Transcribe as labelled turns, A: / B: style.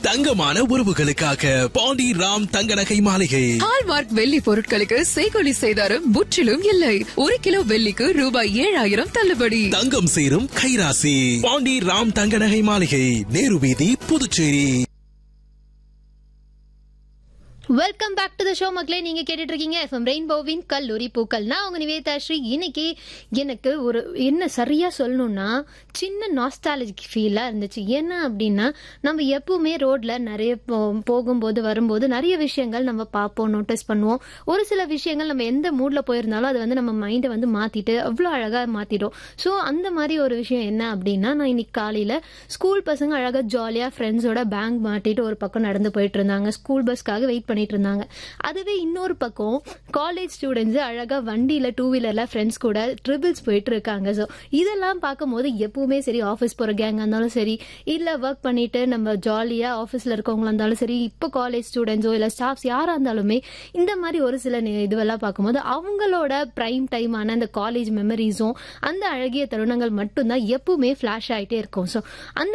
A: தங்கமான உறவுகளுக்காக பாண்டி ராம் தங்க நகை மாளிகை
B: ஹால்மார்க் வெள்ளி பொருட்களுக்கு செய்கொலி செய்தாரும் முற்றிலும் இல்லை ஒரு கிலோ வெள்ளிக்கு ரூபாய் ஏழாயிரம் தள்ளுபடி
A: தங்கம் சேரும் கைராசி பாண்டி ராம் தங்க நகை மாளிகை நேரு வீதி Puducherry
C: welcome back to the show மக்களே நீங்க கேட்டுட்டு இருக்கீங்க எஃப்எம் ரெயின்போவின் கல்லூரி பூக்கள் நான் உங்க நிவேதா ஸ்ரீ இன்னைக்கு எனக்கு ஒரு என்ன சரியா சொல்லணும்னா சின்ன நாஸ்டாலஜிக் ஃபீலா இருந்துச்சு என்ன அப்படின்னா நம்ம எப்பவுமே ரோட்ல நிறைய போ- போகும்போது வரும்போது நிறைய விஷயங்கள் நம்ம பார்ப்போம் நோட்டீஸ் பண்ணுவோம் ஒரு சில விஷயங்கள் நம்ம எந்த மூட்ல போயிருந்தாலும் அது வந்து நம்ம மைண்டை வந்து மாத்திட்டு அவ்வளோ அழகா மாத்திடும் ஸோ அந்த மாதிரி ஒரு விஷயம் என்ன அப்படின்னா நான் இன்னைக்கு காலையில ஸ்கூல் பசங்க அழகா ஜாலியா ஃப்ரெண்ட்ஸோட பேங்க் மாட்டிட்டு ஒரு பக்கம் நடந்து போயிட்டு இருந்தாங்க ஸ்கூல் பஸ்க்காக வெயிட் பண்ணிட்டு இருந்தாங்க அதுவே இன்னொரு பக்கம் காலேஜ் ஸ்டூடெண்ட்ஸ் அழகா வண்டியில டூ வீலர்ல ஃப்ரெண்ட்ஸ் கூட ட்ரிபிள்ஸ் போயிட்டு இருக்காங்க ஸோ இதெல்லாம் பார்க்கும்போது எப்பவுமே சரி ஆஃபீஸ் போற கேங்கா இருந்தாலும் சரி இல்ல ஒர்க் பண்ணிட்டு நம்ம ஜாலியா ஆஃபீஸ்ல இருக்கவங்களா இருந்தாலும் சரி இப்போ காலேஜ் ஸ்டூடெண்ட்ஸோ இல்ல ஸ்டாஃப்ஸ் யாரா இருந்தாலுமே இந்த மாதிரி ஒரு சில நி- இதுவெல்லாம் பார்க்கும்போது அவங்களோட பிரைம் டைமான அந்த காலேஜ் மெமரிஸும் அந்த அழகிய தருணங்கள் மட்டும்தான் எப்பவுமே ஃபிளாஷ் ஆயிட்டே இருக்கும் ஸோ அந்த